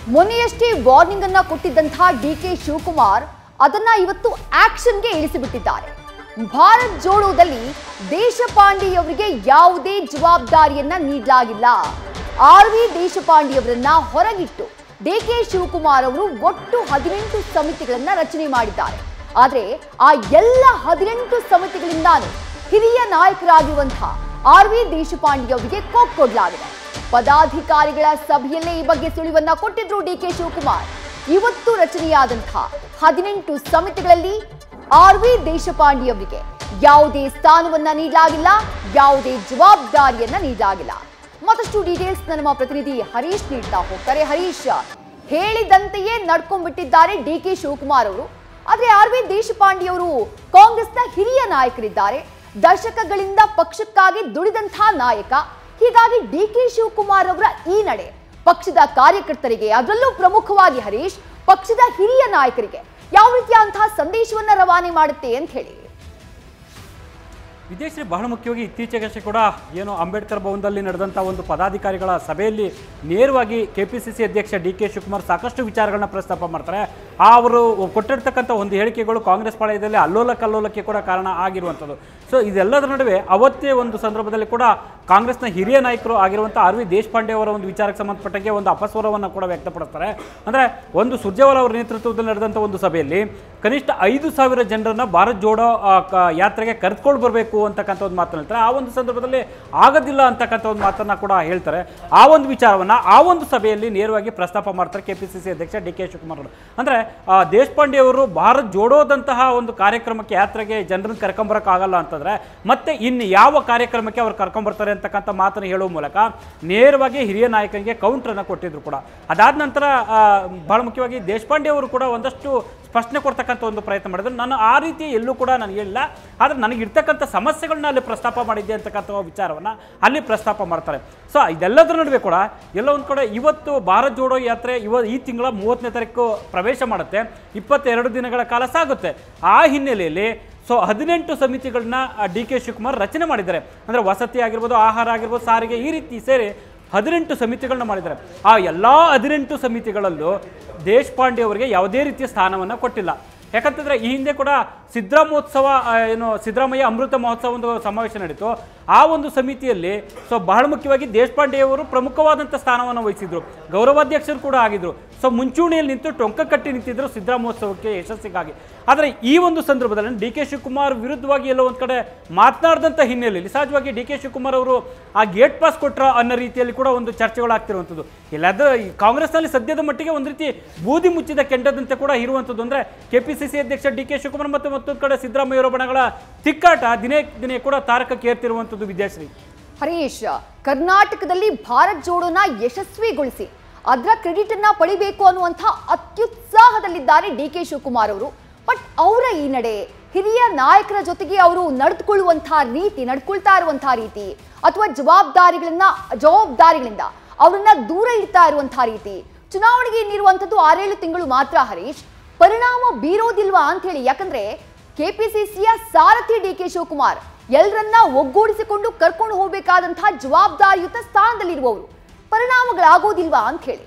ಮೊನ್ನೆಯಷ್ಟೇ ವಾರ್ನಿಂಗ್ ಅನ್ನ ಕೊಟ್ಟಿದ್ದಂತಹ D K Shivakumar ಅದನ್ನ ಇವತ್ತು ಆಕ್ಷನ್ಗೆ ಇಳಿಸಿಬಿಟ್ಟಿದ್ದಾರೆ ಭಾರತ್ ಜೋಡೋದಲ್ಲಿ ದೇಶಪಾಂಡೆ ಅವರಿಗೆ ಯಾವುದೇ ಜವಾಬ್ದಾರಿಯನ್ನ ನೀಡಲಾಗಿಲ್ಲ ಆರ್ ವಿ ದೇಶಪಾಂಡೆಯವರನ್ನ ಹೊರಗಿಟ್ಟು ಡಿ ಕೆ ಶಿವಕುಮಾರ್ ಅವರು ಒಟ್ಟು ಹದಿನೆಂಟು ಸಮಿತಿಗಳನ್ನ ರಚನೆ ಮಾಡಿದ್ದಾರೆ ಆದ್ರೆ ಆ ಎಲ್ಲ ಹದಿನೆಂಟು ಸಮಿತಿಗಳಿಂದಾನು ಹಿರಿಯ ನಾಯಕರಾಗಿರುವಂತಹ ಆರ್ ವಿ ದೇಶಪಾಂಡೆ ಅವರಿಗೆ ಕೊಕ್ ಕೊಡಲಾಗಿದೆ ಪದಾಧಿಕಾರಿಗಳ ಸಭೆಯಲ್ಲೇ ಈ ಬಗ್ಗೆ ಸುಳಿವನ್ನ ಕೊಟ್ಟಿದ್ರು ಡಿ ಕೆ ಶಿವಕುಮಾರ್ ಇವತ್ತು ರಚನೆಯಾದಂತಹ ಹದಿನೆಂಟು ಸಮಿತಿಗಳಲ್ಲಿ ಆರ್ ವಿ ದೇಶಪಾಂಡೆ ಅವರಿಗೆ ಯಾವುದೇ ಸ್ಥಾನವನ್ನ ನೀಡಲಾಗಿಲ್ಲ ಯಾವುದೇ ಜವಾಬ್ದಾರಿಯನ್ನ ನೀಡಲಾಗಿಲ್ಲ ಮತ್ತಷ್ಟು ಡೀಟೇಲ್ಸ್ ನಮ್ಮ ಪ್ರತಿನಿಧಿ ಹರೀಶ್ ನೀಡ್ತಾ ಹೋಗ್ತಾರೆ ಹರೀಶ್ ಹೇಳಿದಂತೆಯೇ ನಡ್ಕೊಂಡ್ಬಿಟ್ಟಿದ್ದಾರೆ ಡಿ ಕೆ ಶಿವಕುಮಾರ್ ಅವರು ಆದ್ರೆ ಆರ್ ವಿ ದೇಶಪಾಂಡೆ ಅವರು ಕಾಂಗ್ರೆಸ್ನ ಹಿರಿಯ ನಾಯಕರಿದ್ದಾರೆ ದಶಕಗಳಿಂದ ಪಕ್ಷಕ್ಕಾಗಿ ದುಡಿದಂತಹ ನಾಯಕ ಹೀಗಾಗಿ ಡಿ ಕೆ ಶಿವಕುಮಾರ್ ಅವರ ಈ ನಡೆ ಪಕ್ಷದ ಕಾರ್ಯಕರ್ತರಿಗೆ ಅದರಲ್ಲೂ ಪ್ರಮುಖವಾಗಿ ಹರೀಶ್ ಪಕ್ಷದ ಹಿರಿಯ ನಾಯಕರಿಗೆ ಯಾವ ರೀತಿಯಂತಹ ಸಂದೇಶವನ್ನ ರವಾನೆ ಮಾಡುತ್ತೆ ಅಂತ ಹೇಳಿ ವಿದೇಶಿ ಬಹಳ ಮುಖ್ಯವಾಗಿ ಇತ್ತೀಚೆಗಷ್ಟೇ ಕೂಡ ಏನು ಅಂಬೇಡ್ಕರ್ ಭವನದಲ್ಲಿ ನಡೆದಂಥ ಒಂದು ಪದಾಧಿಕಾರಿಗಳ ಸಭೆಯಲ್ಲಿ ನೇರವಾಗಿ ಕೆ ಪಿ ಸಿ ಸಿ ಅಧ್ಯಕ್ಷ ಡಿ ಕೆ ಶಿವಕುಮಾರ್ ಸಾಕಷ್ಟು ವಿಚಾರಗಳನ್ನ ಪ್ರಸ್ತಾಪ ಮಾಡ್ತಾರೆ ಆ ಅವರು ಕೊಟ್ಟಿರ್ತಕ್ಕಂಥ ಒಂದು ಹೇಳಿಕೆಗಳು ಕಾಂಗ್ರೆಸ್ ಪಾಳ್ಯದಲ್ಲಿ ಅಲ್ಲೋಲ ಕಲ್ಲೋಲಕ್ಕೆ ಕೂಡ ಕಾರಣ ಆಗಿರುವಂಥದ್ದು ಸೊ ಇದೆಲ್ಲದರ ನಡುವೆ ಅವತ್ತೇ ಒಂದು ಸಂದರ್ಭದಲ್ಲಿ ಕೂಡ ಕಾಂಗ್ರೆಸ್ನ ಹಿರಿಯ ನಾಯಕರು ಆಗಿರುವಂಥ ಆರ್ ವಿ ದೇಶಪಾಂಡೆ ಅವರ ಒಂದು ವಿಚಾರಕ್ಕೆ ಸಂಬಂಧಪಟ್ಟಂಗೆ ಒಂದು ಅಪಸ್ವರವನ್ನು ಕೂಡ ವ್ಯಕ್ತಪಡಿಸ್ತಾರೆ ಅಂದರೆ ಒಂದು ಸುರ್ಜೇವಾಲ ಅವರ ನೇತೃತ್ವದಲ್ಲಿ ನಡೆದಂಥ ಒಂದು ಸಭೆಯಲ್ಲಿ ಕನಿಷ್ಠ ಐದು ಸಾವಿರ ಜನರನ್ನ ಭಾರತ್ ಜೋಡೋ ಆ, ಕ- ಯಾತ್ರೆಗೆ ಕರೆದುಕೊಂಡು ಬರಬೇಕು ಅಂತಕ್ಕಂಥ ಒಂದು ಮಾತನ್ನು ಹೇಳ್ತಾರೆ ಆ ಒಂದು ಸಂದರ್ಭದಲ್ಲಿ ಆಗೋದಿಲ್ಲ ಅಂತಕ್ಕಂಥ ಒಂದು ಮಾತನ್ನ ಕೂಡ ಹೇಳ್ತಾರೆ ಆ ಒಂದು ವಿಚಾರವನ್ನ ಆ ಒಂದು ಸಭೆಯಲ್ಲಿ ನೇರವಾಗಿ ಪ್ರಸ್ತಾಪ ಮಾಡ್ತಾರೆ ಕೆ ಪಿ ಸಿ ಸಿ ಅಧ್ಯಕ್ಷ ಡಿ ಕೆ ಶಿವಕುಮಾರ್ ಅವರು ಅಂದರೆ ದೇಶಪಾಂಡೆ ಅವರು ಭಾರತ್ ಜೋಡೋದಂತಹ ಒಂದು ಕಾರ್ಯಕ್ರಮಕ್ಕೆ ಯಾತ್ರೆಗೆ ಜನರನ್ನು ಕರ್ಕೊಂಬರಕ್ಕಾಗಲ್ಲ ಅಂತಂದ್ರೆ ಮತ್ತೆ ಇನ್ನು ಯಾವ ಕಾರ್ಯಕ್ರಮಕ್ಕೆ ಅವ್ರು ಕರ್ಕೊಂಬರ್ತಾರೆ ಅಂತಕ್ಕಂಥ ಮಾತನ್ನು ಹೇಳುವ ಮೂಲಕ ನೇರವಾಗಿ ಹಿರಿಯ ನಾಯಕನಿಗೆ ಕೌಂಟ್ರನ್ನು ಕೊಟ್ಟಿದ್ರು ಕೂಡ ಅದಾದ ನಂತರ ಆ, ಬಹಳ ಮುಖ್ಯವಾಗಿ ದೇಶಪಾಂಡೆ ಅವರು ಕೂಡ ಒಂದಷ್ಟು ಸ್ಪಷ್ಟನೆ ಕೊಡ್ತಕ್ಕಂಥ ಒಂದು ಪ್ರಯತ್ನ ಮಾಡಿದ್ರು ನಾನು ಆ ರೀತಿ ಎಲ್ಲೂ ಕೂಡ ನನಗೆ ಹೇಳಿಲ್ಲ ಆದರೆ ನನಗೆ ಇರ್ತಕ್ಕಂಥ ಸಮಸ್ಯೆಗಳನ್ನ ಅಲ್ಲಿ ಪ್ರಸ್ತಾಪ ಮಾಡಿದ್ದೆ ಅಂತಕ್ಕಂಥ ವಿಚಾರವನ್ನು ಅಲ್ಲಿ ಪ್ರಸ್ತಾಪ ಮಾಡ್ತಾರೆ ಸೊ ಇದೆಲ್ಲದರ ನಡುವೆ ಕೂಡ ಎಲ್ಲ ಒಂದು ಕಡೆ ಇವತ್ತು ಭಾರತ್ ಜೋಡೋ ಯಾತ್ರೆ ಇವ ಈ ತಿಂಗಳ ಮೂವತ್ತನೇ ತಾರೀಕು ಪ್ರವೇಶ ಮಾಡುತ್ತೆ ಇಪ್ಪತ್ತೆರಡು ದಿನಗಳ ಕಾಲ ಸಾಗುತ್ತೆ ಆ ಹಿನ್ನೆಲೆಯಲ್ಲಿ ಸೊ ಹದಿನೆಂಟು ಸಮಿತಿಗಳನ್ನ ಡಿ ಕೆ ಶಿವಕುಮಾರ್ ರಚನೆ ಮಾಡಿದ್ದಾರೆ ಅಂದರೆ ವಸತಿ ಆಗಿರ್ಬೋದು ಆಹಾರ ಆಗಿರ್ಬೋದು ಸಾರಿಗೆ ಈ ರೀತಿ ಸೇರಿ ಹದಿನೆಂಟು ಸಮಿತಿಗಳನ್ನ ಮಾಡಿದ್ದಾರೆ ಆ ಎಲ್ಲ ಹದಿನೆಂಟು ಸಮಿತಿಗಳಲ್ಲೂ ದೇಶಪಾಂಡೆ ಅವರಿಗೆ ಯಾವುದೇ ರೀತಿಯ ಸ್ಥಾನವನ್ನು ಕೊಟ್ಟಿಲ್ಲ ಯಾಕಂತಂದ್ರೆ ಈ ಹಿಂದೆ ಕೂಡ ಸಿದ್ದರಾಮೋತ್ಸವ ಆ, ಏನು ಸಿದ್ದರಾಮಯ್ಯ ಅಮೃತ ಮಹೋತ್ಸವ ಒಂದು ಸಮಾವೇಶ ನಡೀತು ಆ ಒಂದು ಸಮಿತಿಯಲ್ಲಿ ಸೊ ಬಹಳ ಮುಖ್ಯವಾಗಿ ದೇಶಪಾಂಡೆಯವರು ಪ್ರಮುಖವಾದಂಥ ಸ್ಥಾನವನ್ನು ವಹಿಸಿದ್ರು ಗೌರವಾಧ್ಯಕ್ಷರು ಕೂಡ ಆಗಿದ್ರು ಸೊ ಮುಂಚೂಣಿಯಲ್ಲಿ ನಿಂತು ಟೊಂಕ ಕಟ್ಟಿ ನಿಂತಿದ್ರು ಸಿದ್ದರಾಮೋತ್ಸವಕ್ಕೆ ಯಶಸ್ಸಿಗಾಗಿ ಆದರೆ ಈ ಒಂದು ಸಂದರ್ಭದಲ್ಲಿ ಡಿ ಕೆ ಶಿವಕುಮಾರ್ ವಿರುದ್ಧವಾಗಿ ಎಲ್ಲೋ ಒಂದು ಕಡೆ ಮಾತನಾಡಿದಂಥ ಹಿನ್ನೆಲೆಯಲ್ಲಿ ಸಹಜವಾಗಿ ಡಿ ಕೆ ಶಿವಕುಮಾರ್ ಅವರು ಆ ಗೇಟ್ ಪಾಸ್ ಕೊಟ್ರ ಅನ್ನೋ ರೀತಿಯಲ್ಲಿ ಕೂಡ ಒಂದು ಚರ್ಚೆಗಳಾಗ್ತಿರುವಂಥದ್ದು ಇಲ್ಲದ ಈ ಕಾಂಗ್ರೆಸ್ನಲ್ಲಿ ಸದ್ಯದ ಮಟ್ಟಿಗೆ ಒಂದು ರೀತಿ ಬೂದಿ ಮುಚ್ಚಿದ ಕೆಂಡದಂತೆ ಕೂಡ ಇರುವಂಥದ್ದು ಅಂದರೆ ಕೆ ಪಿ ಸಿ ಸಿ ಅಧ್ಯಕ್ಷ ಡಿ ಕೆ ಶಿವಕುಮಾರ್ ಮತ್ತು ಮತ್ತೊಂದು ಕಡೆ ಸಿದ್ದರಾಮಯ್ಯವರ ಬಣಗಳ ತಿಕ್ಕಾಟ ದಿನೇ ದಿನೇ ಕೂಡ ತಾರಕಕ್ಕೆ ಏರ್ತಿರುವಂಥದ್ದು ವಿದ್ಯಾಶ್ರೀ ಹರೀಶ್ ಕರ್ನಾಟಕದಲ್ಲಿ ಭಾರತ್ ಜೋಡೋನ ಯಶಸ್ವಿಗೊಳಿಸಿ ಅದರ ಕ್ರೆಡಿಟ್ ಅನ್ನ ಪಡಿಬೇಕು ಅನ್ನುವಂಥ ಅತ್ಯುತ್ಸಾಹದಲ್ಲಿದ್ದಾರೆ ಡಿ ಕೆ ಶಿವಕುಮಾರ್ ಅವರು ಬಟ್ ಅವರ ಈ ನಡೆ ಹಿರಿಯ ನಾಯಕರ ಜೊತೆಗೆ ಅವರು ನಡೆದುಕೊಳ್ಳುವಂತಹ ರೀತಿ ನಡ್ಕೊಳ್ತಾ ಇರುವಂತಹ ರೀತಿ ಅಥವಾ ಜವಾಬ್ದಾರಿಗಳನ್ನ ಜವಾಬ್ದಾರಿಗಳಿಂದ ಅವರನ್ನ ದೂರ ಇಡ್ತಾ ಇರುವಂತಹ ರೀತಿ ಚುನಾವಣೆಗೆ ಇನ್ನಿರುವಂಥದ್ದು ಆರೇಳು ತಿಂಗಳು ಮಾತ್ರ ಹರೀಶ್ ಪರಿಣಾಮ ಬೀರೋದಿಲ್ವಾ ಅಂತ ಹೇಳಿ ಯಾಕಂದ್ರೆ ಕೆಪಿಸಿಸಿಯ ಸಾರಥಿ ಡಿ ಕೆ ಶಿವಕುಮಾರ್ ಎಲ್ಲರನ್ನ ಒಗ್ಗೂಡಿಸಿಕೊಂಡು ಕರ್ಕೊಂಡು ಹೋಗಬೇಕಾದಂತಹ ಜವಾಬ್ದಾರಿಯುತ ಸ್ಥಾನದಲ್ಲಿರುವವರು ಪರಿಣಾಮಗಳಾಗೋದಿಲ್ವಾ ಅಂತ ಹೇಳಿ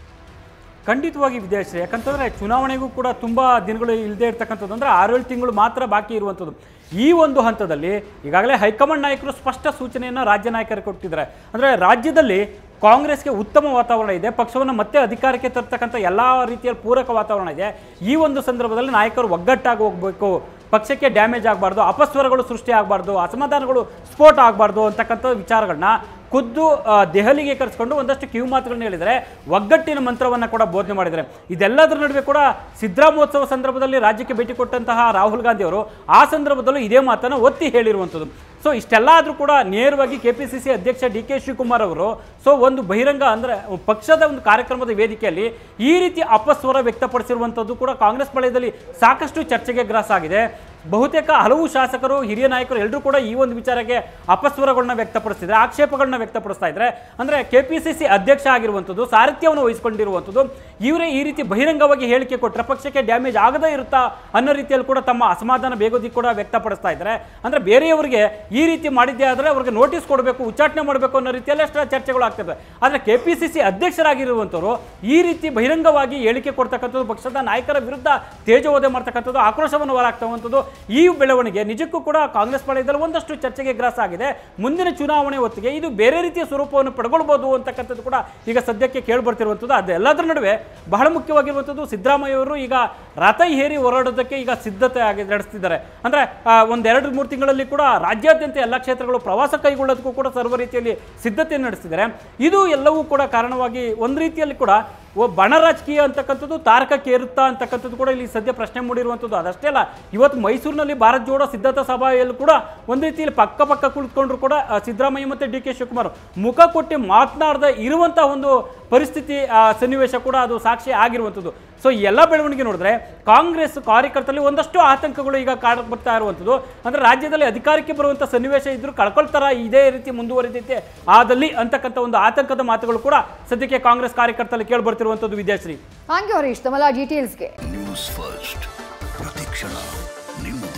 ಖಂಡಿತವಾಗಿ ವಿದ್ಯಾಶ್ರೀ ಯಾಕಂತಂದ್ರೆ ಚುನಾವಣೆಗೂ ಕೂಡ ತುಂಬಾ ದಿನಗಳು ಇಲ್ಲದೆ ಇರ್ತಕ್ಕಂಥದ್ದು ಅಂದ್ರೆ ಆರೇಳು ತಿಂಗಳು ಮಾತ್ರ ಬಾಕಿ ಇರುವಂಥದ್ದು ಈ ಒಂದು ಹಂತದಲ್ಲಿ ಈಗಾಗಲೇ ಹೈಕಮಾಂಡ್ ನಾಯಕರು ಸ್ಪಷ್ಟ ಸೂಚನೆಯನ್ನು ರಾಜ್ಯ ನಾಯಕರಿಗೆ ಕೊಟ್ಟಿದ್ದಾರೆ ಅಂದ್ರೆ ರಾಜ್ಯದಲ್ಲಿ ಕಾಂಗ್ರೆಸ್ಗೆ ಉತ್ತಮ ವಾತಾವರಣ ಇದೆ ಪಕ್ಷವನ್ನು ಮತ್ತೆ ಅಧಿಕಾರಕ್ಕೆ ತರ್ತಕ್ಕಂಥ ಎಲ್ಲ ರೀತಿಯ ಪೂರಕ ವಾತಾವರಣ ಇದೆ ಈ ಒಂದು ಸಂದರ್ಭದಲ್ಲಿ ನಾಯಕರು ಒಗ್ಗಟ್ಟಾಗಿ ಹೋಗಬೇಕು ಪಕ್ಷಕ್ಕೆ ಡ್ಯಾಮೇಜ್ ಆಗಬಾರ್ದು ಅಪಸ್ವರಗಳು ಸೃಷ್ಟಿ ಆಗಬಾರ್ದು ಅಸಮಾಧಾನಗಳು ಸ್ಫೋಟ ಆಗಬಾರ್ದು ಅಂತಕ್ಕಂಥ ವಿಚಾರಗಳನ್ನ ಖುದ್ದು ಆ, ದೆಹಲಿಗೆ ಕರೆಸ್ಕೊಂಡು ಒಂದಷ್ಟು ಕಿವಿ ಮಾತುಗಳನ್ನ ಹೇಳಿದರೆ ಒಗ್ಗಟ್ಟಿನ ಮಂತ್ರವನ್ನು ಕೂಡ ಬೋಧನೆ ಮಾಡಿದ್ದಾರೆ ಇದೆಲ್ಲದರ ನಡುವೆ ಕೂಡ ಸಿದ್ದರಾಮೋತ್ಸವ ಸಂದರ್ಭದಲ್ಲಿ ರಾಜ್ಯಕ್ಕೆ ಭೇಟಿ ಕೊಟ್ಟಂತಹ ರಾಹುಲ್ ಗಾಂಧಿ ಅವರು ಆ ಸಂದರ್ಭದಲ್ಲೂ ಇದೇ ಮಾತನ್ನು ಒತ್ತಿ ಹೇಳಿರುವಂಥದ್ದು ಸೊ ಇಷ್ಟೆಲ್ಲ ಆದರೂ ಕೂಡ ನೇರವಾಗಿ ಕೆ ಪಿ ಸಿ ಸಿ ಅಧ್ಯಕ್ಷ ಡಿ ಕೆ ಶಿವಕುಮಾರ್ ಅವರು ಸೊ ಒಂದು ಬಹಿರಂಗ ಅಂದರೆ ಪಕ್ಷದ ಒಂದು ಕಾರ್ಯಕ್ರಮದ ವೇದಿಕೆಯಲ್ಲಿ ಈ ರೀತಿ ಅಪಸ್ವರ ವ್ಯಕ್ತಪಡಿಸಿರುವಂಥದ್ದು ಕೂಡ ಕಾಂಗ್ರೆಸ್ ವಲಯದಲ್ಲಿ ಸಾಕಷ್ಟು ಚರ್ಚೆಗೆ ಗ್ರಾಸ ಆಗಿದೆ ಬಹುತೇಕ ಹಲವು ಶಾಸಕರು ಹಿರಿಯ ನಾಯಕರು ಎಲ್ಲರೂ ಕೂಡ ಈ ಒಂದು ವಿಚಾರಕ್ಕೆ ಅಪಸ್ವರಗಳನ್ನ ವ್ಯಕ್ತಪಡಿಸ್ತಿದ್ದಾರೆ ಆಕ್ಷೇಪಗಳನ್ನ ವ್ಯಕ್ತಪಡಿಸ್ತಾ ಇದ್ದಾರೆ ಅಂದ್ರೆ ಕೆಪಿಸಿಸಿ ಅಧ್ಯಕ್ಷ ಆಗಿರುವಂಥದ್ದು ಸಾರಥ್ಯವನ್ನು ವಹಿಸಿಕೊಂಡಿರುವಂಥದ್ದು ಇವರೇ ಈ ರೀತಿ ಬಹಿರಂಗವಾಗಿ ಹೇಳಿಕೆ ಕೊಟ್ಟರೆ ಪಕ್ಷಕ್ಕೆ ಡ್ಯಾಮೇಜ್ ಆಗದೇ ಇರುತ್ತಾ ಅನ್ನೋ ರೀತಿಯಲ್ಲಿ ಕೂಡ ತಮ್ಮ ಅಸಮಾಧಾನ ಬೇಗೋದಿ ಕೂಡ ವ್ಯಕ್ತಪಡಿಸ್ತಾ ಇದ್ದಾರೆ ಅಂದ್ರೆ ಬೇರೆಯವರಿಗೆ ಈ ರೀತಿ ಮಾಡಿದ್ದೇ ಆದರೆ ಅವ್ರಿಗೆ ನೋಟಿಸ್ ಕೊಡಬೇಕು ಉಚ್ಚಾಟನೆ ಮಾಡಬೇಕು ಅನ್ನೋ ರೀತಿಯಲ್ಲಿ ಅಷ್ಟೇ ಚರ್ಚೆಗಳು ಆಗ್ತದೆ ಆದರೆ ಕೆ ಪಿ ಸಿ ಸಿ ಅಧ್ಯಕ್ಷರಾಗಿರುವಂಥವ್ರು ಈ ರೀತಿ ಬಹಿರಂಗವಾಗಿ ಹೇಳಿಕೆ ಕೊಡ್ತಕ್ಕಂಥದ್ದು ಪಕ್ಷದ ನಾಯಕರ ವಿರುದ್ಧ ತೇಜೋವಧೆ ಮಾಡ್ತಕ್ಕಂಥದ್ದು ಆಕ್ರೋಶವನ್ನು ಹೊರಾಗ್ತಕ್ಕಂಥದ್ದು ಈ ಬೆಳವಣಿಗೆ ನಿಜಕ್ಕೂ ಕೂಡ ಕಾಂಗ್ರೆಸ್ ಪಾಳ್ಯದಲ್ಲಿ ಒಂದಷ್ಟು ಚರ್ಚೆಗೆ ಗ್ರಾಸ ಆಗಿದೆ ಮುಂದಿನ ಚುನಾವಣೆ ಹೊತ್ತಿಗೆ ಇದು ಬೇರೆ ರೀತಿಯ ಸ್ವರೂಪವನ್ನು ಪಡ್ಕೊಳ್ಬೋದು ಅಂತಕ್ಕಂಥದ್ದು ಕೂಡ ಈಗ ಸದ್ಯಕ್ಕೆ ಕೇಳಿ ಬರ್ತಿರುವಂಥದ್ದು ಅದೆಲ್ಲದರ ನಡುವೆ ಬಹಳ ಮುಖ್ಯವಾಗಿರುವಂಥದ್ದು ಸಿದ್ದರಾಮಯ್ಯ ಅವರು ಈಗ ರಥ ಹೇರಿ ಹೊರಡೋದಕ್ಕೆ ಈಗ ಸಿದ್ಧತೆ ಆಗಿ ನಡೆಸ್ತಿದ್ದಾರೆ ಅಂದ್ರೆ ಆ, ಒಂದೆರಡು ಮೂರು ತಿಂಗಳಲ್ಲಿ ಕೂಡ ರಾಜ್ಯಾದ್ಯಂತ ಎಲ್ಲ ಕ್ಷೇತ್ರಗಳು ಪ್ರವಾಸ ಕೈಗೊಳ್ಳೋದಕ್ಕೂ ಕೂಡ ಸರ್ವ ರೀತಿಯಲ್ಲಿ ಸಿದ್ಧತೆ ನಡೆಸ್ತಿದ್ದಾರೆ ಇದು ಎಲ್ಲವೂ ಕೂಡ ಕಾರಣವಾಗಿ ಒಂದು ರೀತಿಯಲ್ಲಿ ಕೂಡ ಒ ಬಣ ರಾಜಕೀಯ ಅಂತಕ್ಕಂಥದ್ದು ತಾರಕಕ್ಕೇರುತ್ತಾ ಅಂತಕ್ಕಂಥದ್ದು ಕೂಡ ಇಲ್ಲಿ ಸದ್ಯ ಪ್ರಶ್ನೆ ಮೂಡಿರುವಂಥದ್ದು ಅದಷ್ಟೇ ಅಲ್ಲ ಇವತ್ತು ಮೈಸೂರಿನಲ್ಲಿ ಭಾರತ್ ಜೋಡೋ ಸಿದ್ಧತಾ ಸಭೆಯಲ್ಲೂ ಕೂಡ ಒಂದು ರೀತಿಯಲ್ಲಿ ಪಕ್ಕ ಪಕ್ಕ ಕುಳಿತುಕೊಂಡ್ರು ಕೂಡ ಆ, ಸಿದ್ದರಾಮಯ್ಯ ಮತ್ತು ಡಿ ಕೆ ಶಿವಕುಮಾರ್ ಮುಖ ಕೊಟ್ಟು ಮಾತನಾಡದ ಇರುವಂಥ ಒಂದು ಪರಿಸ್ಥಿತಿ ಆ, ಸನ್ನಿವೇಶ ಕೂಡ ಅದು ಸಾಕ್ಷಿ ಆಗಿರುವಂಥದ್ದು ಸೊ ಈ ಎಲ್ಲ ಬೆಳವಣಿಗೆ ನೋಡಿದ್ರೆ ಕಾಂಗ್ರೆಸ್ ಕಾರ್ಯಕರ್ತರಲ್ಲಿ ಒಂದಷ್ಟು ಆತಂಕಗಳು ಈಗ ಕಾಡ ಬರ್ತಾ ಇರುವಂಥದ್ದು ಅಂದ್ರೆ ರಾಜ್ಯದಲ್ಲಿ ಅಧಿಕಾರಕ್ಕೆ ಬರುವಂಥ ಸನ್ನಿವೇಶ ಇದ್ರೂ ಕಳ್ಕೊಳ್ತಾರ ಇದೇ ರೀತಿ ಮುಂದುವರಿದೈತೆ ಆದಲ್ಲಿ ಅಂತಕ್ಕಂಥ ಒಂದು ಆತಂಕದ ಮಾತುಗಳು ಕೂಡ ಸದ್ಯಕ್ಕೆ ಕಾಂಗ್ರೆಸ್ ಕಾರ್ಯಕರ್ತರಲ್ಲಿ ಕೇಳಿ ಬರ್ತಿರುವಂಥದ್ದು ವಿದ್ಯಾಶ್ರೀ ಥ್ಯಾಂಕ್ ಯು ಹರೀಶ್ ತಮ್ಮೆಲ್ಲ ಡೀಟೇಲ್ಸ್ಗೆ ನ್ಯೂಸ್ ಫಸ್ಟ್ ಪ್ರತಿಕ್ಷಣ ನಿಮ್ಮ